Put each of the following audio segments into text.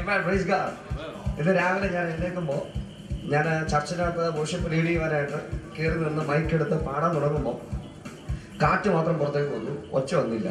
Amen. Praise God. ഇന്ന് രാവിലെ ഞാൻ എഴുന്നേൽക്കുമ്പോൾ ഞാൻ ചർച്ചിനകത്ത് വർഷിപ്പ് ലീഡ് ചെയ്യുവാനായിട്ട് കയറി നിന്ന് മൈക്ക് എടുത്ത് പാടാൻ തുടങ്ങുമ്പോൾ കാറ്റ് മാത്രം പുറത്തേക്ക് വന്നു ഒച്ച വന്നില്ല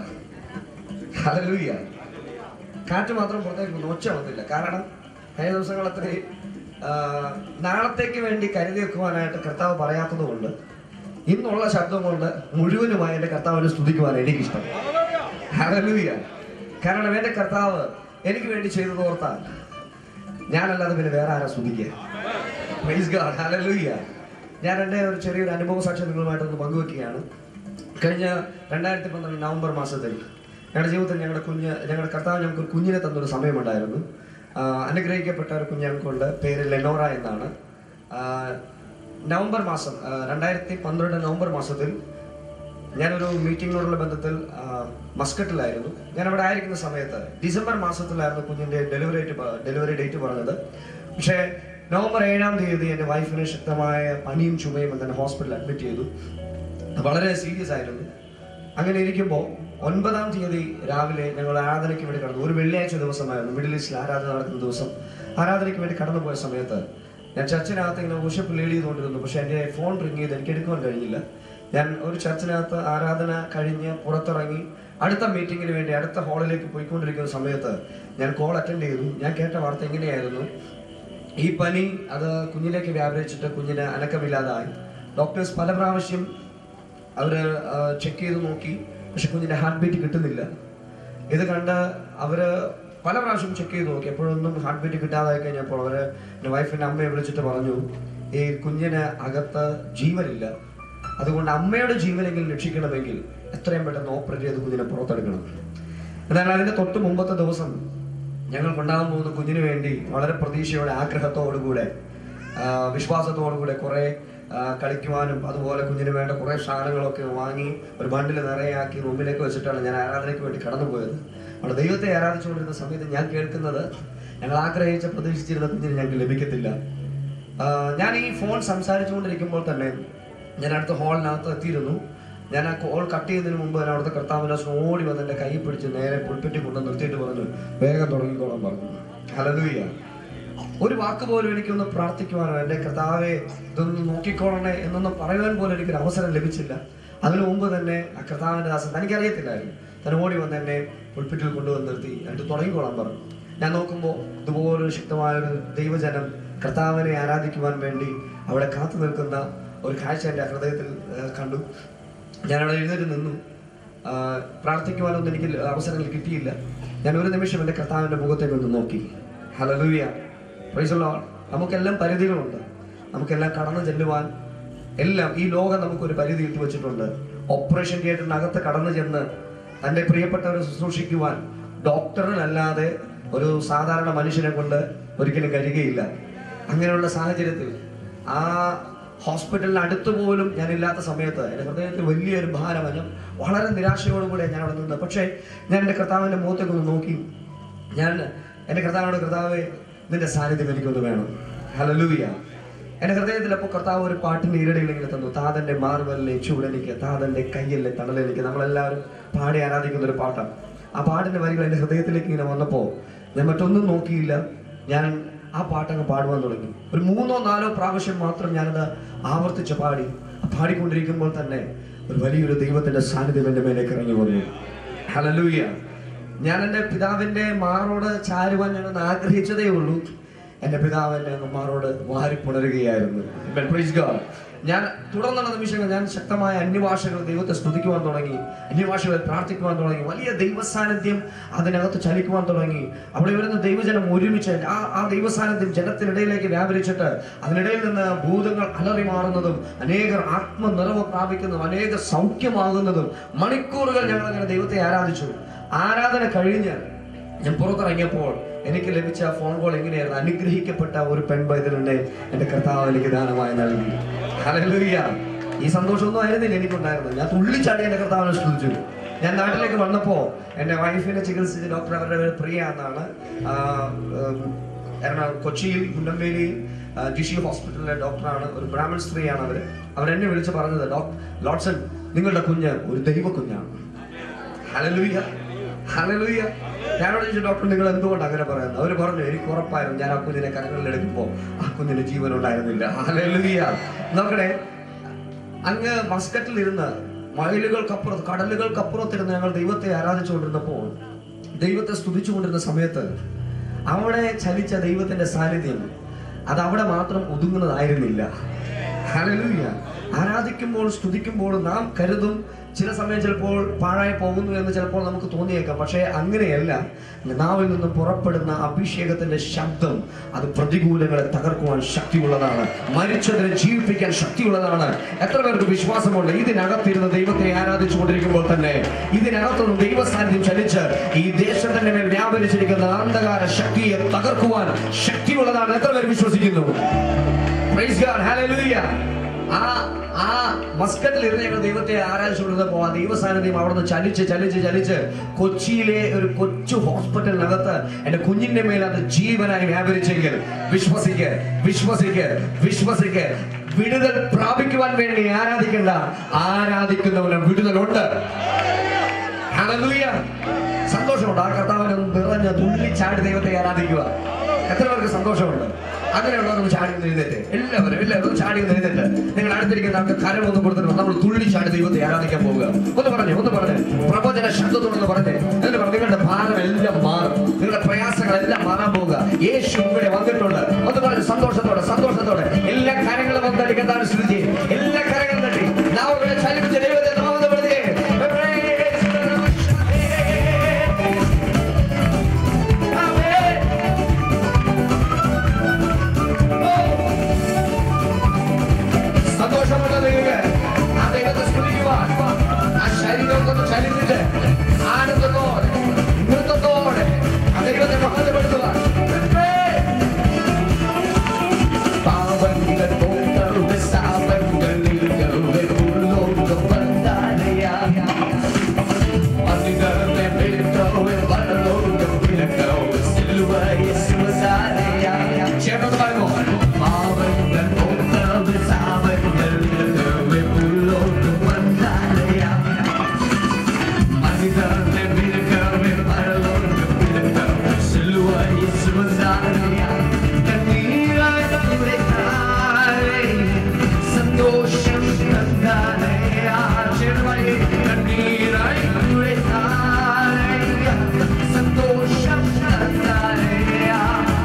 ഹല്ലേലൂയ കാറ്റ് മാത്രം പുറത്തേക്ക് വന്നു ഒച്ച വന്നില്ല കാരണം കഴിഞ്ഞ ദിവസങ്ങൾ അത്രയും ആ, നാളത്തേക്ക് വേണ്ടി കരുതി വെക്കുവാനായിട്ട് കർത്താവ് പറയാത്തത് കൊണ്ട് ഇന്നുള്ള ശബ്ദം കൊണ്ട് മുഴുവനുമായി എൻ്റെ കർത്താവിനെ സ്തുതിക്കുവാൻ എനിക്കിഷ്ടം ഹല്ലേലൂയ കാരണം എൻ്റെ കർത്താവ് എനിക്ക് വേണ്ടി ചെയ്തത് ഓർത്താൽ ഞാനല്ലാതെ പിന്നെ വേറെ ആരാ സ്തുതിക്കുക Praise God. Hallelujah. ഞാൻ എൻ്റെ ഒരു ചെറിയൊരു അനുഭവ സാക്ഷ്യം നിങ്ങളുമായിട്ടൊന്ന് പങ്കുവെക്കുകയാണ് കഴിഞ്ഞ രണ്ടായിരത്തി പന്ത്രണ്ട് നവംബർ മാസത്തിൽ ഞങ്ങളുടെ ജീവിതത്തിൽ ഞങ്ങളുടെ കുഞ്ഞ് ഞങ്ങളുടെ കർത്താവ് ഞങ്ങൾക്ക് ഒരു കുഞ്ഞിനെ തന്നൊരു സമയമുണ്ടായിരുന്നു ആ, അനുഗ്രഹിക്കപ്പെട്ട ഒരു കുഞ്ഞ് ഞങ്ങൾക്കുണ്ട് പേര് ലെനോറ എന്നാണ് ആ, നവംബർ മാസം ആ, രണ്ടായിരത്തി പന്ത്രണ്ട് നവംബർ മാസത്തിൽ ഞാനൊരു മീറ്റിങ്ങിനോടുള്ള ബന്ധത്തിൽ ആ, മസ്കറ്റിലായിരുന്നു ഞാൻ അവിടെ ആയിരിക്കുന്ന സമയത്ത് ഡിസംബർ മാസത്തിലായിരുന്നു കുഞ്ഞിന്റെ ഡെലിവറി ഡെലിവറി ഡേറ്റ് പറഞ്ഞത് പക്ഷേ നവംബർ ഏഴാം തീയതി എൻ്റെ വൈഫിന് ശക്തമായ പനിയും ചുമയും തന്നെ ഹോസ്പിറ്റലിൽ അഡ്മിറ്റ് ചെയ്തു വളരെ സീരിയസ് ആയിരുന്നു അങ്ങനെ ഇരിക്കുമ്പോൾ ഒൻപതാം തീയതി രാവിലെ ഞങ്ങൾ ആരാധനയ്ക്ക് വേണ്ടി കടന്നു ഒരു വെള്ളിയാഴ്ച ദിവസമായിരുന്നു മിഡിൽ ഈസ്റ്റിൽ ആരാധന നടക്കുന്ന ദിവസം ആരാധനയ്ക്ക് വേണ്ടി കടന്നു പോയ സമയത്ത് ഞാൻ ചർച്ചിനകത്ത് ഇങ്ങനെ വർഷിപ്പ് ലീഡ് ചെയ്തുകൊണ്ടിരുന്നു പക്ഷെ എൻ്റെ ഫോൺ റിങ് ചെയ്ത് എനിക്ക് എടുക്കുവാൻ കഴിഞ്ഞില്ല ഞാൻ ഒരു ചർച്ചിനകത്ത് ആരാധന കഴിഞ്ഞ് പുറത്തിറങ്ങി അടുത്ത മീറ്റിങ്ങിന് വേണ്ടി അടുത്ത ഹാളിലേക്ക് പോയിക്കൊണ്ടിരിക്കുന്ന സമയത്ത് ഞാൻ കോൾ അറ്റൻഡ് ചെയ്തു ഞാൻ കേട്ട വാർത്ത എങ്ങനെയായിരുന്നു ഈ പനി അത് കുഞ്ഞിലേക്ക് വ്യാപരിച്ചിട്ട് കുഞ്ഞിന് അനക്കമില്ലാതായി ഡോക്ടേഴ്സ് പല പ്രാവശ്യം അവര് ചെക്ക് ചെയ്ത് നോക്കി പക്ഷെ കുഞ്ഞിന്റെ ഹാർട്ട് ബീറ്റ് കിട്ടുന്നില്ല ഇത് കണ്ട് അവര് പല പ്രാവശ്യം ചെക്ക് ചെയ്ത് നോക്കി എപ്പോഴൊന്നും ഹാർട്ട് ബീറ്റ് കിട്ടാതായി കഴിഞ്ഞപ്പോൾ അവര് എൻ്റെ വൈഫിന്റെ അമ്മയെ വിളിച്ചിട്ട് പറഞ്ഞു ഈ കുഞ്ഞിന് അകത്ത് ജീവനില്ല അതുകൊണ്ട് അമ്മയുടെ ജീവനെങ്കിലും രക്ഷിക്കണമെങ്കിൽ എത്രയും പെട്ടെന്ന് ഓപ്പറേറ്റ് ചെയ്ത് കുഞ്ഞിനെ പുറത്തെടുക്കണം എന്നാൽ അതിന്റെ തൊട്ട് മുമ്പത്തെ ദിവസം ഞങ്ങൾക്ക് ഉണ്ടാകാൻ പോകുന്ന കുഞ്ഞിന് വേണ്ടി വളരെ പ്രതീക്ഷയോടെ ആഗ്രഹത്തോടുകൂടെ ആ, വിശ്വാസത്തോടുകൂടെ കുറെ ആ, കളിക്കുവാനും അതുപോലെ കുഞ്ഞിന് വേണ്ട കുറെ സാധനങ്ങളൊക്കെ വാങ്ങി ഒരു ബണ്ടിൽ നിറയാക്കി റൂമിലേക്ക് വെച്ചിട്ടാണ് ഞാൻ ആരാധനയ്ക്ക് വേണ്ടി കടന്നുപോയത് അവിടെ ദൈവത്തെ ആരാധിച്ചുകൊണ്ടിരുന്ന സമയത്ത് ഞാൻ കേൾക്കുന്നത് ഞങ്ങൾ ആഗ്രഹിച്ച പ്രതീക്ഷിച്ചിരുന്ന കുഞ്ഞിന് ഞങ്ങൾക്ക് ലഭിക്കത്തില്ല ആ, ഞാൻ ഈ ഫോൺ സംസാരിച്ചുകൊണ്ടിരിക്കുമ്പോൾ തന്നെ ഞാൻ അടുത്ത ഹാളിനകത്ത് എത്തിയിരുന്നു ഞാൻ ആ കോൾ കട്ട് ചെയ്യുന്നതിന് മുമ്പ് ഞാൻ അവിടുത്തെ കർത്താവിനെ ഓടി വന്ന് എൻ്റെ കൈ പിടിച്ച് നേരെ പുൽപ്പെട്ടി കൊണ്ട് നിർത്തിയിട്ട് പറഞ്ഞു വേഗം തുടങ്ങിക്കോളാൻ പറഞ്ഞു ഹലലൂയ്യ ഒരു വാക്ക് പോലും എനിക്കൊന്ന് പ്രാർത്ഥിക്കുവാനോ എൻ്റെ കർത്താവെ ഇതൊന്ന് നോക്കിക്കോളണേ എന്നൊന്ന് പറയുവാൻ പോലും എനിക്കൊരു അവസരം ലഭിച്ചില്ല അതിനു മുമ്പ് തന്നെ ആ കർത്താവിൻ്റെ ദാസൻ തനിക്കറിയത്തില്ലായിരുന്നു തന്നെ ഓടി വന്ന് എന്നെ പുൽപ്പെട്ടിൽ കൊണ്ടുവന്ന് നിർത്തി എന്നിട്ട് തുടങ്ങിക്കോളാൻ പറഞ്ഞു ഞാൻ നോക്കുമ്പോൾ ഇതുപോലൊരു ശക്തമായൊരു ദൈവജനം കർത്താവിനെ ആരാധിക്കുവാൻ വേണ്ടി അവിടെ കാത്തു നിൽക്കുന്ന ഒരു കാഴ്ച എൻ്റെ ഹൃദയത്തിൽ ആ, കണ്ടു ഞാൻ അവിടെ എഴുന്നേറ്റ് നിന്നു ആ, പ്രാർത്ഥിക്കുവാനൊന്നും എനിക്ക് അവസരങ്ങൾ കിട്ടിയില്ല ഞാൻ ഒരു നിമിഷം എൻ്റെ കർത്താവിൻ്റെ മുഖത്തേക്ക് ഒന്ന് നോക്കി ഹലലൂയ പ്രൈസുള്ള നമുക്കെല്ലാം പരിധികളുണ്ട് നമുക്കെല്ലാം കടന്നു ചെല്ലുവാൻ എല്ലാം ഈ ലോകം നമുക്കൊരു പരിധി ഇട്ട് വെച്ചിട്ടുണ്ട് ഓപ്പറേഷൻ തിയേറ്ററിനകത്ത് കടന്നു ചെന്ന് തൻ്റെ പ്രിയപ്പെട്ടവരെ ശുശ്രൂഷിക്കുവാൻ ഡോക്ടറിനല്ലാതെ ഒരു സാധാരണ മനുഷ്യനെ കൊണ്ട് ഒരിക്കലും കഴിയുകയില്ല അങ്ങനെയുള്ള സാഹചര്യത്തിൽ ആ ഹോസ്പിറ്റലിന് അടുത്ത് പോലും ഞാൻ ഇല്ലാത്ത സമയത്ത് എൻ്റെ ഹൃദയത്തിൽ വലിയൊരു ഭാരമനം വളരെ നിരാശയോടുകൂടെ ഞാൻ അവിടെ നിന്ന് പക്ഷേ ഞാൻ എൻ്റെ കർത്താവിൻ്റെ മുഖത്തേക്ക് ഒന്ന് നോക്കി ഞാൻ എൻ്റെ കർത്താവിനോട് കർത്താവ് നിന്റെ സാന്നിധ്യം എനിക്കൊന്ന് വേണം ഹലലൂയ എൻ്റെ ഹൃദയത്തിൽ അപ്പോൾ കർത്താവ് ഒരു പാട്ടിൻ്റെ ഈരടികൾ ഇങ്ങനെ തന്നു താതൻ്റെ മാർവലിലെ ചൂടെനിക്ക് താതൻ്റെ കയ്യല്ലേ തണലെനിക്ക് നമ്മളെല്ലാവരും പാടി ആരാധിക്കുന്ന ഒരു പാട്ടാണ് ആ പാട്ടിൻ്റെ വരികൾ എൻ്റെ ഹൃദയത്തിലേക്ക് ഇങ്ങനെ വന്നപ്പോൾ ഞാൻ മറ്റൊന്നും നോക്കിയില്ല ഞാൻ ആ പാട്ടങ്ങ് പാടുവാൻ തുടങ്ങി ഒരു മൂന്നോ നാലോ പ്രാവശ്യം മാത്രം ഞാനത് ആവർത്തിച്ച് പാടി ആ പാടിക്കൊണ്ടിരിക്കുമ്പോൾ തന്നെ ഒരു വലിയൊരു ദൈവത്തിന്റെ സാന്നിധ്യം എൻ്റെ മേലേക്ക് ഇറങ്ങി വന്നു ഹലലൂയ ഞാൻ എൻ്റെ പിതാവിൻ്റെ മാറോട് ചാരുവാൻ ഞാനൊന്ന് ആഗ്രഹിച്ചതേ ഉള്ളൂ എൻ്റെ പിതാവ് എന്നെ അങ്ങ് മാറോട് വാരിപ്പുണരുകയായിരുന്നു Amen. Praise God. ഞാൻ തുടർന്നുള്ള നിമിഷങ്ങൾ ഞാൻ ശക്തമായ അന്യഭാഷകൾ ദൈവത്തെ സ്തുതിക്കുവാൻ തുടങ്ങി അന്യഭാഷകളിൽ പ്രാർത്ഥിക്കുവാൻ തുടങ്ങി വലിയ ദൈവസാന്നിധ്യം അതിനകത്ത് ചലിക്കുവാൻ തുടങ്ങി അവിടെ വരുന്ന ദൈവജനം ഒരുമിച്ച് ആ ആ ദൈവസാന്നിധ്യം ജനത്തിനിടയിലേക്ക് വ്യാപരിച്ചിട്ട് അതിനിടയിൽ നിന്ന് ഭൂതങ്ങൾ അലറി മാറുന്നതും അനേകർ ആത്മനിറവ് പ്രാപിക്കുന്നതും അനേക സൗഖ്യമാകുന്നതും മണിക്കൂറുകൾ ഞങ്ങൾ അങ്ങനെ ദൈവത്തെ ആരാധിച്ചു ആരാധന കഴിഞ്ഞ് ഞാൻ പുറത്തിറങ്ങിയപ്പോൾ എനിക്ക് ലഭിച്ച ഫോൺ കോൾ എങ്ങനെയായിരുന്നു അനുഗ്രഹിക്കപ്പെട്ട ഒരു പെൺ പൈതലിനെ എന്റെ കർത്താവ് എനിക്ക് ദാനമായി നൽകി ഹല്ലേലൂയ ഈ സന്തോഷമൊന്നും ആയിരുന്നില്ല എനിക്കുണ്ടായിരുന്നത് ഞാൻ തുള്ളിച്ചാടി എന്റെ കർത്താവിനെ സ്തുതിച്ചു ഞാൻ നാട്ടിലേക്ക് വന്നപ്പോൾ എൻ്റെ വൈഫിനെ ചികിത്സിച്ച ഡോക്ടർ അവരുടെ പേര് പ്രിയ എന്നാണ് ആ, ഉം, എറണാകുളം കൊച്ചിയിൽ മുണ്ടമ്പേരിയിൽ ആ, ജിഷി ഹോസ്പിറ്റലിലെ ഡോക്ടറാണ് ഒരു ബ്രാഹ്മൺ സ്ത്രീയാണ് അവർ അവരെന്നെ വിളിച്ച് പറഞ്ഞത് ഡോക്ടർ ലോട്സൺ നിങ്ങളുടെ കുഞ്ഞ് ഒരു ദൈവ കുഞ്ഞാണ് ഹല്ലേലൂയ ഹല്ലേലൂയ ഞാനോട് ചോദിച്ചു ഡോക്ടർ നിങ്ങൾ എന്തുകൊണ്ട് അങ്ങനെ പറയുന്നത് അവർ പറഞ്ഞു എനിക്ക് ഉറപ്പായിരുന്നു ഞാൻ ആ കുഞ്ഞിനെ കരങ്ങളിൽ എടുക്കുമ്പോൾ ആ കുഞ്ഞിന് ജീവൻ ഉണ്ടായിരുന്നില്ല ഹല്ലേലൂയ നോക്കണേ അങ്ങ് മസ്കറ്റിൽ ഇരുന്ന് മയിലുകൾക്കപ്പുറത്ത് കടലുകൾക്കപ്പുറത്തിരുന്ന് ഞങ്ങൾ ദൈവത്തെ ആരാധിച്ചുകൊണ്ടിരുന്നപ്പോൾ ദൈവത്തെ സ്തുതിച്ചുകൊണ്ടിരുന്ന സമയത്ത് അവിടെ ചലിച്ച ദൈവത്തിന്റെ സാന്നിധ്യം അത് അവിടെ മാത്രം ഒതുങ്ങുന്നതായിരുന്നില്ല ഹല്ലേലൂയ ആരാധിക്കുമ്പോൾ സ്തുതിക്കുമ്പോൾ നാം കരുതും ചില സമയം ചിലപ്പോൾ പാഴായി പോകുന്നു എന്ന് ചിലപ്പോൾ നമുക്ക് തോന്നിയേക്കാം പക്ഷേ അങ്ങനെയല്ല നാവിൽ നിന്ന് പുറപ്പെടുന്ന അഭിഷേകത്തിന്റെ ശബ്ദം അത് പ്രതികൂലങ്ങളെ തകർക്കുവാൻ ശക്തിയുള്ളതാണ് മരിച്ചതിനെ ജീവിപ്പിക്കാൻ ശക്തിയുള്ളതാണ് എത്ര പേർക്ക് വിശ്വാസമുണ്ട് ഇതിനകത്തിരുന്ന് ദൈവത്തെ ആരാധിച്ചുകൊണ്ടിരിക്കുമ്പോൾ തന്നെ ഇതിനകത്തുനിന്ന് ദൈവ സാന്നിധ്യം ചലിച്ച് ഈ ദേശത്തിന്റെ മേൽ വ്യാപരിച്ചിരിക്കുന്ന അന്ധകാര ശക്തിയെ തകർക്കുവാൻ ശക്തിയുള്ളതാണ് എത്ര പേർ വിശ്വസിക്കുന്നു Praise God. Hallelujah. ആ ആ മസ്കറ്റിൽ ഇരുന്ന് ഞങ്ങൾ ദൈവത്തെ ആരാധിച്ചുകൊണ്ടിരുന്നപ്പോൾ ആ ദൈവ സാന്നിധ്യം അവിടെ നിന്ന് ചലിച്ച് ചലിച്ച് ചലിച്ച് കൊച്ചിയിലെ ഒരു കൊച്ചു ഹോസ്പിറ്റലിനകത്ത് എന്റെ കുഞ്ഞിന്റെ മേൽ അത് ജീവനായി വ്യാപരിച്ചെങ്കിൽ വിശ്വസിക്ക് വിശ്വസിക്ക് വിശ്വസിക്ക് വിടുതൽ പ്രാപിക്കുവാൻ വേണ്ടി ആരാധിക്കണ്ട ആരാധിക്കുന്നവന് വിടുതലുണ്ട് Hallelujah. സന്തോഷമുണ്ട് ആ കർത്താവിനെ നിറഞ്ഞ തുള്ളിച്ചാടി ദൈവത്തെ ആരാധിക്കുക എത്ര പേർക്ക് സന്തോഷമുണ്ട് അങ്ങനെയുള്ളവരൊന്ന് ചാടി ഒന്ന് എഴുന്നേറ്റ് എല്ലാവരും എല്ലാവരും ഒന്ന് ചാടി ഒന്ന് എഴുന്നേറ്റ് നിങ്ങൾ അടുത്തിരിക്കുന്ന ആൾക്ക് കരം ഒന്ന് കൊടുത്തിട്ട് നമ്മൾ തുള്ളിച്ചാടി ദൈവത്തെ ആരാധിക്കാൻ പോവുക ഒന്ന് പറഞ്ഞു ഒന്ന് പറഞ്ഞു പ്രബോധന ശബ്ദത്തോടൊന്ന് പറഞ്ഞേ എന്നിട്ട് പറഞ്ഞു നിങ്ങളുടെ ഭാരം എല്ലാം മാറും നിങ്ങളുടെ പ്രയാസങ്ങളെല്ലാം മാറാൻ പോവുക യേശു ഇവിടെ വന്നിട്ടുണ്ട് ഒന്ന് പറഞ്ഞു സന്തോഷത്തോടെ സന്തോഷത്തോടെ എല്ലാ കാര്യങ്ങളും വന്നടിക്കുന്നതാണ് സ്ഥിതി എല്ലാ കാര്യങ്ങളും തട്ടി നാവുകളെ ചലിപ്പിച്ച് ദൈവത്തെ നാമപ്പെടുത്തിയേ സന്തോഷമുള്ള നിങ്ങൾക്ക് ആ ദൈവത്തെ സ്തുതിക്കുവാൻ ആ ശരീരമൊക്കെ ചലിച്ചിട്ട് ആനന്ദത്തോടെ നൃത്തത്തോടെ ആ ദൈവത്തെ മഹത്വപ്പെടുത്തുവാൻ പാവങ്ങൾ പോക്കളുടെ സാപങ്ങളിൽ ഉള്ളോർക്കും വന്ദനയാ അതികളെ വിളിക്കോവെ വരലോകം വിലക്കോവെ സിലുവയെ ശിവസാരയാ ചേർന്ന് പറയുമോ പാവങ്ങൾ പോക്കളുടെ സാപങ്ങളിൽ ഉള്ളോർക്കും വന്ദനയാ അതികളെ വിളിക്കോവെ വരലോകം വിലക്കോവെ സിലുവയെ ശിവസാരയാ കണ്ണീരായ നമ്മുടെ താരേ സന്തോഷം തന്നാലയാ ചേർന്ന് കണ്ണീരായി നമ്മുടെ താരേ സന്തോഷം തന്നാലയാ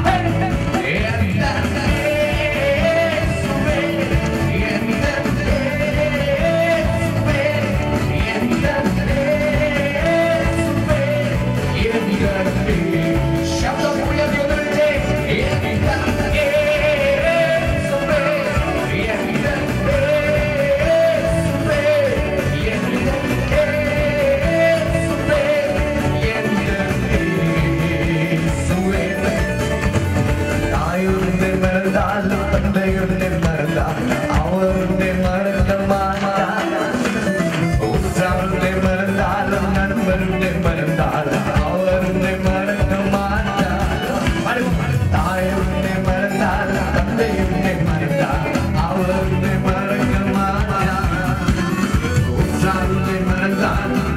ശബ്ദം ഉയർത്തി ഒന്നിട്ട് തായുടെ മറന്നാലും തന്തയുടെ മറന്നാലും അവരുടെ മരണമാണ് ഉത്സവരുടെ മറന്നാലും നண்பരുടെ മറന്നാലും അവരുടെ മരണമാണ് തായുടെ മറന്നാലും തന്തയുടെ മറന്നാലും അവരുടെ മരണമാണ് ഉത്സവരുടെ മറന്നാലും